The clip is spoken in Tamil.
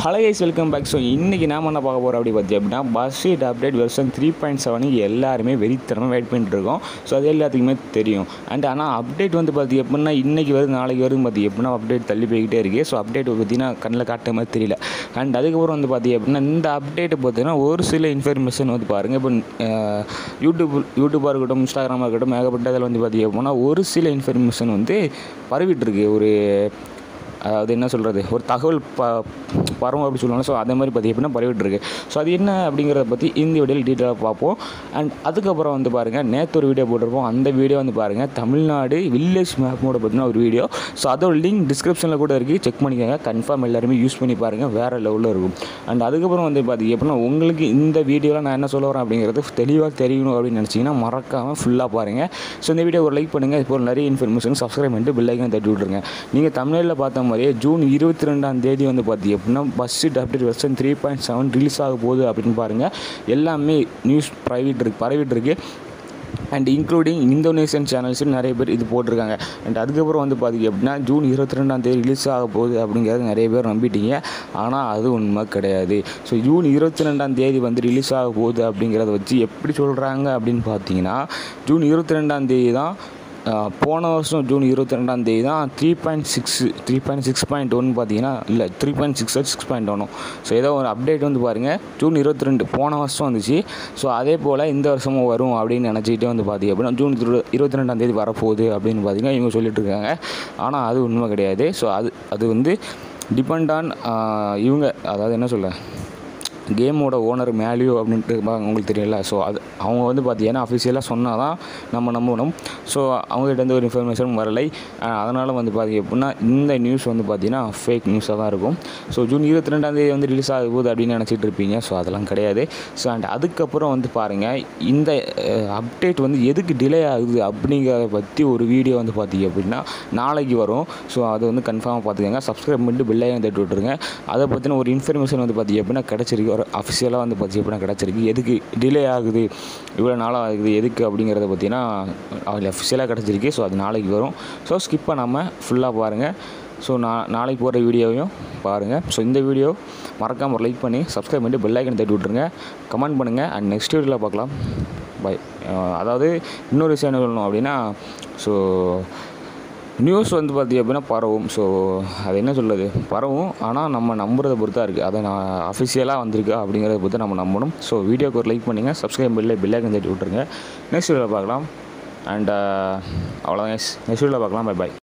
hello guys welcome back so இன்றைக்கி நாம என்ன பார்க்க போகிறோம் அப்படி பார்த்தி அப்படின்னா bus sheet update version three point செவனுக்கு எல்லாருமே வெறித்தனமாக வெயிட் பண்ணிட்டு இருக்கோம் ஸோ அது எல்லாத்துக்குமே தெரியும் அண்ட் ஆனால் அப்டேட் வந்து பார்த்தி எப்படின்னா இன்றைக்கி வருது நாளைக்கு வருது பார்த்தி எப்படின்னா அப்டேட் தள்ளி போய்கிட்டே இருக்கு ஸோ அப்டேட் பார்த்தீங்கன்னா கண்ணில் காட்டுற மாதிரி தெரியல அண்ட் அதுக்கப்புறம் வந்து பார்த்தி அப்படின்னா இந்த அப்டேட்டை பார்த்தீங்கன்னா ஒரு சில இன்ஃபர்மேஷன் வந்து பாருங்கள் இப்போ அஹ், யூடியூப் யூடியூப்பாக இருக்கட்டும் இன்ஸ்டாகிராமாக இருக்கட்டும் ஏகப்பட்டதில் வந்து பார்த்தி அப்படின்னா ஒரு சில இன்ஃபர்மேஷன் வந்து பரவிட்டு இருக்கு ஒரு அதாவது என்ன சொல்கிறது ஒரு தகவல் ப பரவும் அப்படி சொல்லுவாங்க ஸோ அதே மாதிரி பற்றி எப்படின்னா பரவிட்டு இருக்கு ஸோ அது என்ன அப்படிங்கிறத பற்றி இந்த வீடியோவில் டீட்டெயிலாக பார்ப்போம் அண்ட் அதுக்கப்புறம் வந்து பாருங்கள் நேற்று ஒரு வீடியோ போட்டிருப்போம் அந்த வீடியோ வந்து பாருங்கள் தமிழ்நாடு வில்லேஜ் மேப்போட பற்றின ஒரு வீடியோ ஸோ அதோட லிங்க் டிஸ்கிரிப்ஷனில் கூட இருக்குது செக் பண்ணிக்கோங்க கன்ஃபார்ம் எல்லாருமே யூஸ் பண்ணி பாருங்கள் வேறு லெவலில் இருக்கும் அண்ட் அதுக்கப்புறம் வந்து பார்த்தீங்க எப்படின்னா உங்களுக்கு இந்த வீடியோவில் நான் என்ன சொல்ல வரேன் அப்படிங்கிறது தெளிவாக தெரியணும் அப்படின்னு நினச்சிங்கன்னா மறக்காமல் ஃபுல்லாக பாருங்கள் ஸோ இந்த வீடியோ ஒரு லைக் பண்ணுங்கள் இப்போ நிறைய இன்ஃபர்மேஷன் சப்ஸ்கிரைப் பண்ணிட்டு பெல் ஐக்கன் தட்டி விட்ருங்க நீங்கள் தமிழில் பார்த்த மாதிரியே ஜூன் இருபத்தி ரெண்டாம் தேதி வந்து பார்த்தீங்க அப்படின்னா bus seat update version three point seven release ஆக போகுது அப்படின்னு பாருங்கள் எல்லாமே நியூஸ் ப்ரைவேட் இருக்கு பரவிட்டு இருக்கு அண்ட் இன்க்ளூடிங் இந்தோனேஷியன் சேனல்ஸும் நிறைய பேர் இது போட்டிருக்காங்க அண்ட் அதுக்கப்புறம் வந்து பார்த்திங்க அப்படின்னா ஜூன் இருபத்தி ரெண்டாம் தேதி ரிலீஸ் ஆக போகுது அப்படிங்கிறது நிறைய பேர் நம்பிட்டீங்க ஆனால் அது உண்மை கிடையாது ஸோ ஜூன் இருபத்தி ரெண்டாம் தேதி வந்து ரிலீஸ் ஆக போகுது அப்படிங்கிறத வச்சு எப்படி சொல்கிறாங்க அப்படின்னு பார்த்தீங்கன்னா ஜூன் இருபத்தி ரெண்டாம் தேதி தான் ஆஹ், போன வருஷம் ஜூன் இருபத்தி ரெண்டாம் தேதி தான் three point six three point six point one பார்த்தீங்கன்னா இல்லை three point six six point ஒன்றும் ஸோ ஏதோ ஒரு அப்டேட் வந்து பாருங்கள் ஜூன் இருபத்தி ரெண்டு போன வருஷம் வந்துச்சு ஸோ அதே போல் இந்த வருஷமும் வரும் அப்படின்னு நினச்சிக்கிட்டே வந்து பார்த்தீங்க அப்படின்னா ஜூன் இரு- இருபத்தி ரெண்டாம் தேதி வரப்போகுது அப்படின்னு பார்த்தீங்கன்னா இவங்க சொல்லிட்டு இருக்காங்க ஆனால் அது உண்மை கிடையாது ஸோ அது அது வந்து டிபெண்ட் ஆன் இவங்க அதாவது என்ன சொல்ல கேமோட ஓனர் மேலியோ அப்படின்ட்டு பா- உங்களுக்கு தெரியல ஸோ அது அவங்க வந்து பார்த்தீங்கன்னா அஃபிஷியலாக சொன்னால் தான் நம்ம நம்பணும் ஸோ அவங்ககிட்ட இருந்து ஒரு இன்ஃபர்மேஷன் வரலை அதனால் வந்து பார்த்தீங்க அப்படின்னா இந்த நியூஸ் வந்து பார்த்தீங்கன்னா ஃபேக் நியூஸாக தான் இருக்கும் ஸோ ஜூன் இருபத்தி ரெண்டாந்தேதி வந்து ரிலீஸ் ஆக போகுது அப்படின்னு நினச்சிட்டு இருப்பீங்க ஸோ அதெல்லாம் கிடையாது ஸோ அண்ட் அதுக்கப்புறம் வந்து பாருங்கள் இந்த அப்டேட் வந்து எதுக்கு டிலே ஆகுது அப்படிங்கிறத பற்றி ஒரு வீடியோ வந்து பார்த்தீங்க அப்படின்னா நாளைக்கு வரும் ஸோ அது வந்து கன்ஃபார்மாக பார்த்துக்கோங்க சப்ஸ்கிரைப் பண்ணிட்டு பெல்லையும் தட்டி விட்ருங்க அதை பற்றின ஒரு இன்ஃபர்மேஷன் வந்து பார்த்தீங்க அப்படின்னா கிடச்சிருக்கு ஒரு அஃபிஷியலாக வந்து பார்த்தீங்க அப்படின்னா கிடச்சிருக்கு எதுக்கு டிலே ஆகுது இவ்வளோ நாளாக ஆகுது எதுக்கு அப்படிங்கிறத பற்றினா அவங்க அஃபிஷியலாக கிடச்சிருக்கு ஸோ அது நாளைக்கு வரும் ஸோ ஸ்கிப் பண்ணாமல் ஃபுல்லாக பாருங்கள் ஸோ நான் நாளைக்கு போகிற வீடியோவையும் பாருங்கள் ஸோ இந்த வீடியோ மறக்காமல் ஒரு லைக் பண்ணி சப்ஸ்கிரைப் பண்ணிட்டு பெல் ஐக்கன் தட்டி விட்ருங்க கமெண்ட் பண்ணுங்கள் அண்ட் நெக்ஸ்ட் வீடியோவில் பார்க்கலாம் பை அதாவது இன்னொரு விஷயம் என்ன சொல்லணும் அப்படின்னா ஸோ நியூஸ் வந்து பார்த்திங்க அப்படின்னா பரவும் ஸோ அது என்ன சொல்கிறது பரவும் ஆனால் நம்ம நம்புறதை பொறுத்தா இருக்குது அதை நான் அஃபிஷியலாக வந்திருக்கா அப்படிங்கிறத பொறுத்து நம்ம நம்பணும் ஸோ வீடியோக்கு ஒரு லைக் பண்ணுங்கள் சப்ஸ்கிரைப் பில்லை பில்லைக்கன் தட்டி விட்ருங்க நெக்ஸ்ட் வீடியோவில் பார்க்கலாம் அண்ட் அவ்வளோதான் நெக்ஸ்ட் வீடியோவில் பார்க்கலாம் பை பை